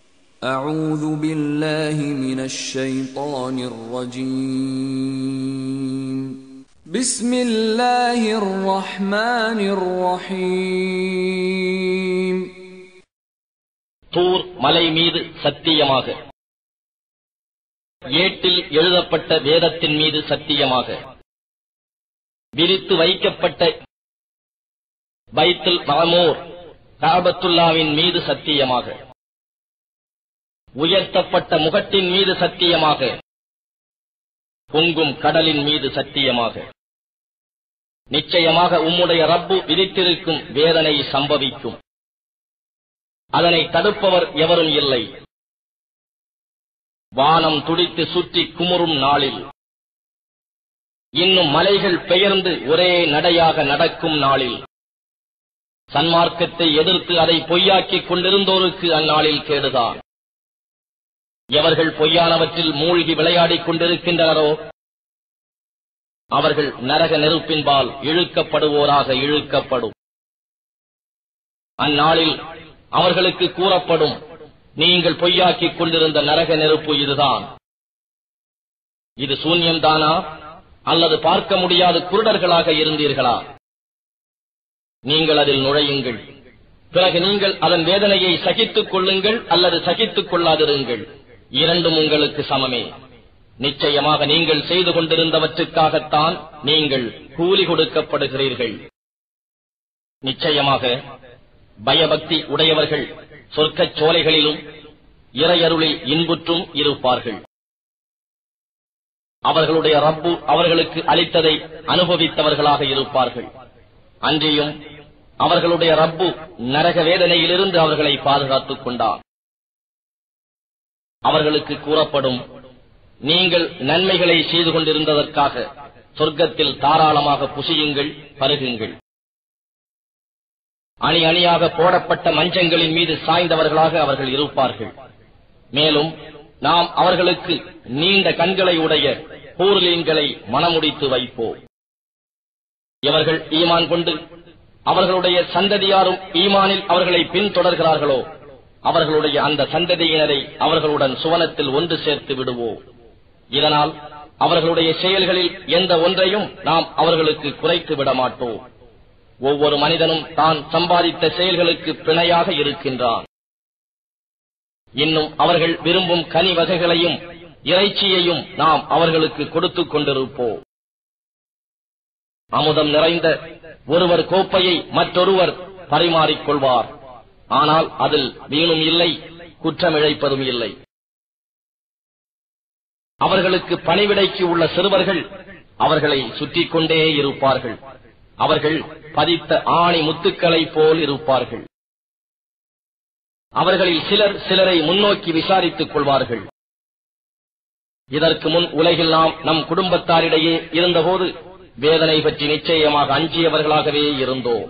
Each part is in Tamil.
أعوذ بالله من الشيطان الرجيم بسم الله الرحمن الرحيم தூர் மலை மீது சத்தியமாக ஏட்டில் எழுதப்பட்ட வேதத்தின் மீது சத்தியமாக விரித்து வைக்கப்பட்ட பைத்துல் மாமூர் காபத்துல்லாவின் மீது சத்தியமாக உயர்த்தப்பட்ட முகட்டின் மீது சத்தியமாக பொங்கும் கடலின் மீது சத்தியமாக நிச்சயமாக உம்முடைய ரப்பு விதித்திருக்கும் வேதனை சம்பவிக்கும் அதனை தடுப்பவர் எவரும் இல்லை வானம் துடித்து சுற்றி குமுறும் நாளில் இன்னும் மலைகள் பெயர்ந்து ஒரே நடையாக நடக்கும் நாளில் சன்மார்க்கத்தை எதிர்த்து அதை பொய்யாக்கிக் கொண்டிருந்தோருக்கு அந்நாளில் கேடுதான் எவர்கள் பொய்யானவற்றில் மூழ்கி விளையாடிக் கொண்டிருக்கின்றனரோ அவர்கள் நரக நெருப்பின்பால் இழுக்கப்படுவோராக இழுக்கப்படும் அந்நாளில் அவர்களுக்கு கூறப்படும் நீங்கள் பொய்யாக்கிக் கொண்டிருந்த நரக நெருப்பு இதுதான் இது சூன்யம்தானா அல்லது பார்க்க முடியாத குருடர்களாக இருந்தீர்களா நீங்கள் அதில் நுழையுங்கள் பிறகு நீங்கள் அதன் வேதனையை சகித்துக் கொள்ளுங்கள் அல்லது சகித்துக் கொள்ளாதிருங்கள் இரண்டும் உங்களுக்கு சமமே நிச்சயமாக நீங்கள் செய்து கொண்டிருந்தவற்றுக்காகத்தான் நீங்கள் கூலி கொடுக்கப்படுகிறீர்கள் நிச்சயமாக பயபக்தி உடையவர்கள் சொர்க்கச் சோலைகளிலும் இறையருளில் இன்புற்றும் இருப்பார்கள் அவர்களுடைய ரப்பு அவர்களுக்கு அளித்ததை அனுபவித்தவர்களாக இருப்பார்கள் அன்றியும் அவர்களுடைய ரப்பு நரக வேதனையிலிருந்து அவர்களை பாதுகாத்துக் கொண்டார் அவர்களுக்கு கூறப்படும் நீங்கள் நன்மைகளை செய்து கொண்டிருந்ததற்காக சொர்க்கத்தில் தாராளமாக புசியுங்கள் பருகுங்கள் அணி அணியாக போடப்பட்ட மஞ்சங்களின் மீது சாய்ந்தவர்களாக அவர்கள் இருப்பார்கள் மேலும் நாம் அவர்களுக்கு நீண்ட கண்களை உடைய பூர்லீன்களை மனமுடித்து வைப்போம் இவர்கள் ஈமான் கொண்டு அவர்களுடைய சந்ததியாரும் ஈமானில் அவர்களை பின்தொடர்கிறார்களோ அவர்களுடைய அந்த சந்ததியினரை அவர்களுடன் சுவனத்தில் ஒன்று சேர்த்து விடுவோம் இதனால் அவர்களுடைய செயல்களில் எந்த ஒன்றையும் நாம் அவர்களுக்கு குறைத்து விட மாட்டோம் ஒவ்வொரு மனிதனும் தான் சம்பாதித்த செயல்களுக்கு பிணையாக இருக்கின்றான் இன்னும் அவர்கள் விரும்பும் கனி வகைகளையும் இறைச்சியையும் நாம் அவர்களுக்கு கொடுத்துக் கொண்டிருப்போம் அமுதம் நிறைந்த ஒருவர் கோப்பையை மற்றொருவர் பரிமாறிக்கொள்வார் ஆனால் அதில் வீணும் இல்லை குற்றமிழைப்பதும் இல்லை அவர்களுக்கு பணிவிடைக்கு உள்ள சிறுவர்கள் அவர்களை சுற்றிக் கொண்டே இருப்பார்கள் அவர்கள் பதித்த ஆணி முத்துக்களை போல் இருப்பார்கள் அவர்களில் சிலர் சிலரை முன்னோக்கி விசாரித்துக் கொள்வார்கள் இதற்கு முன் உலகில் நாம் நம் குடும்பத்தாரிடையே இருந்தபோது வேதனை பற்றி நிச்சயமாக அஞ்சியவர்களாகவே இருந்தோம்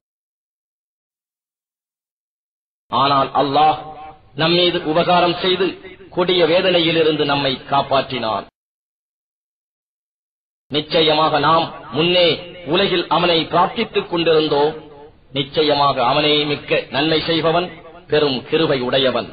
ஆனால் அல்லாஹ் நம்மீது உபகாரம் செய்து கொடிய வேதனையிலிருந்து நம்மை காப்பாற்றினான் நிச்சயமாக நாம் முன்னே உலகில் அவனை பிரார்த்தித்துக் கொண்டிருந்தோம் நிச்சயமாக அவனே மிக்க நன்மை செய்பவன் பெரும் கிருபை உடையவன்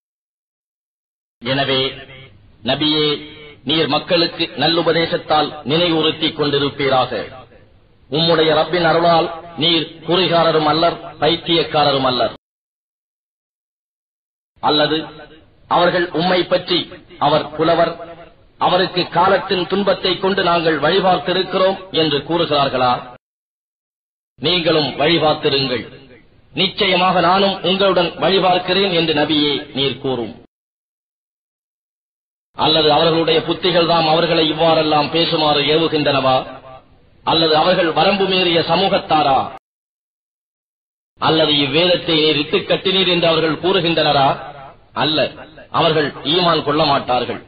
எனவே நபியே நீர் மக்களுக்கு நல்லுபதேசத்தால் நினைவுறுத்திக் கொண்டிருப்பீராக உம்முடைய ரப்பின் அருளால் நீர் குறிகாரரும் அல்லர் பைத்தியக்காரரும் அல்லர் அல்லது அவர்கள் உம்மை பற்றி அவர் புலவர் அவருக்கு காலத்தின் துன்பத்தை கொண்டு நாங்கள் வழிபார்த்திருக்கிறோம் என்று கூறுகிறார்களா நீங்களும் வழிபார்த்திருங்கள் நிச்சயமாக நானும் உங்களுடன் வழிபார்க்கிறேன் என்று நபியே நீர் கூறும் அல்லது அவர்களுடைய புத்திகள் தாம் அவர்களை இவ்வாறெல்லாம் பேசுமாறு ஏவுகின்றனவா அல்லது அவர்கள் வரம்பு மீறிய சமூகத்தாரா அல்லது இவ்வேதத்தை நீர் இட்டுக் கட்டினீர் என்று அவர்கள் கூறுகின்றனரா அல்ல அவர்கள் ஈமான் கொள்ள மாட்டார்கள்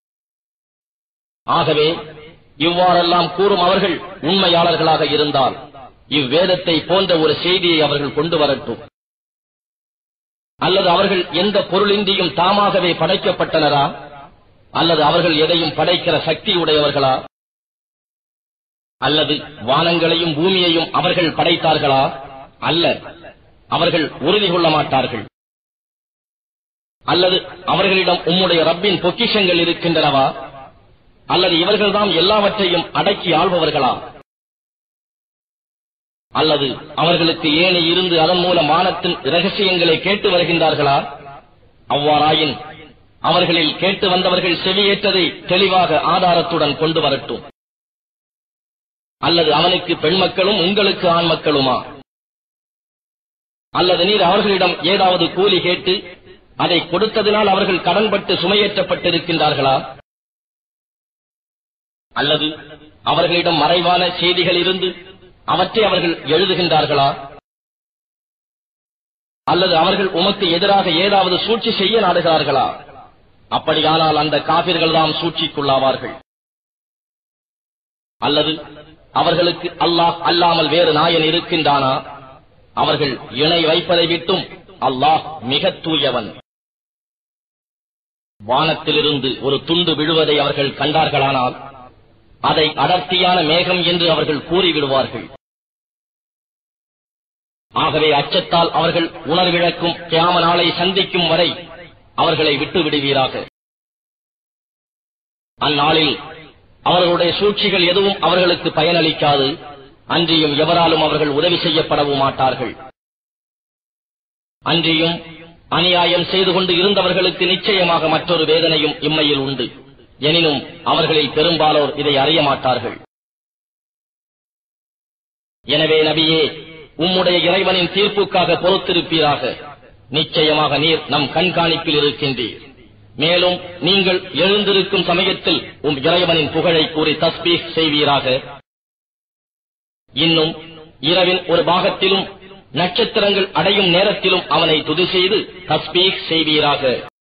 ஆகவே இவ்வாறெல்லாம் கூறும் அவர்கள் உண்மையாளர்களாக இருந்தால் இவ்வேதத்தை போன்ற ஒரு செய்தியை அவர்கள் கொண்டு வரட்டும் அல்லது அவர்கள் எந்த பொருளின்றியும் தாமாகவே படைக்கப்பட்டனரா அல்லது அவர்கள் எதையும் படைக்கிற சக்தி உடையவர்களா அல்லது வானங்களையும் பூமியையும் அவர்கள் படைத்தார்களா அல்ல அவர்கள் உறுதி கொள்ள மாட்டார்கள் அல்லது அவர்களிடம் உம்முடைய ரப்பின் பொக்கிஷங்கள் இருக்கின்றனவா அல்லது இவர்கள்தாம் எல்லாவற்றையும் அடக்கி ஆள்பவர்களா அல்லது அவர்களுக்கு ஏணி இருந்து அதன் மூலம் வானத்தின் இரகசியங்களை கேட்டு வருகின்றார்களா அவ்வாறாயின் அவர்களில் கேட்டு வந்தவர்கள் செவியேற்றதை தெளிவாக ஆதாரத்துடன் கொண்டு வரட்டும் அல்லது அவனுக்கு பெண் மக்களும் உங்களுக்கு ஆண் மக்களுமா அல்லது நீர் அவர்களிடம் ஏதாவது கூலி கேட்டு அதை கொடுத்ததினால் அவர்கள் கடன்பட்டு சுமையேற்றப்பட்டிருக்கின்றார்களா அல்லது அவர்களிடம் மறைவான செய்திகள் இருந்து அவற்றை அவர்கள் எழுதுகின்றார்களா அல்லது அவர்கள் உமக்கு எதிராக ஏதாவது சூழ்ச்சி செய்ய நாடுகிறார்களா அப்படியானால் அந்த காபிர்கள் தாம் சூழ்ச்சிக்குள்ளாவார்கள் அல்லது அவர்களுக்கு அல்லாஹ் அல்லாமல் வேறு நாயன் இருக்கின்றானா அவர்கள் இணை வைப்பதை விட்டும் அல்லாஹ் மிக தூயவன் வானத்திலிருந்து ஒரு துண்டு விழுவதை அவர்கள் கண்டார்களானால் அதை அடர்த்தியான மேகம் என்று அவர்கள் கூறிவிடுவார்கள் ஆகவே அச்சத்தால் அவர்கள் உணர்விழக்கும் கியாம நாளை சந்திக்கும் வரை அவர்களை விட்டு விடுவீராக அந்நாளில் அவர்களுடைய சூழ்ச்சிகள் எதுவும் அவர்களுக்கு பயனளிக்காது அன்றியும் எவராலும் அவர்கள் உதவி செய்யப்படவும் மாட்டார்கள் அன்றியும் அநியாயம் செய்து கொண்டு இருந்தவர்களுக்கு நிச்சயமாக மற்றொரு வேதனையும் இம்மையில் உண்டு எனினும் அவர்களில் பெரும்பாலோர் இதை அறிய மாட்டார்கள் எனவே நபியே உம்முடைய இறைவனின் தீர்ப்புக்காக பொறுத்திருப்பீராக நிச்சயமாக நீர் நம் கண்காணிப்பில் இருக்கின்றீர் மேலும் நீங்கள் எழுந்திருக்கும் சமயத்தில் உம் இறைவனின் புகழை கூறி தஸ்பீக் செய்வீராக இன்னும் இரவின் ஒரு பாகத்திலும் நட்சத்திரங்கள் அடையும் நேரத்திலும் அவனை துதி செய்து தஸ்பீக் செய்வீராக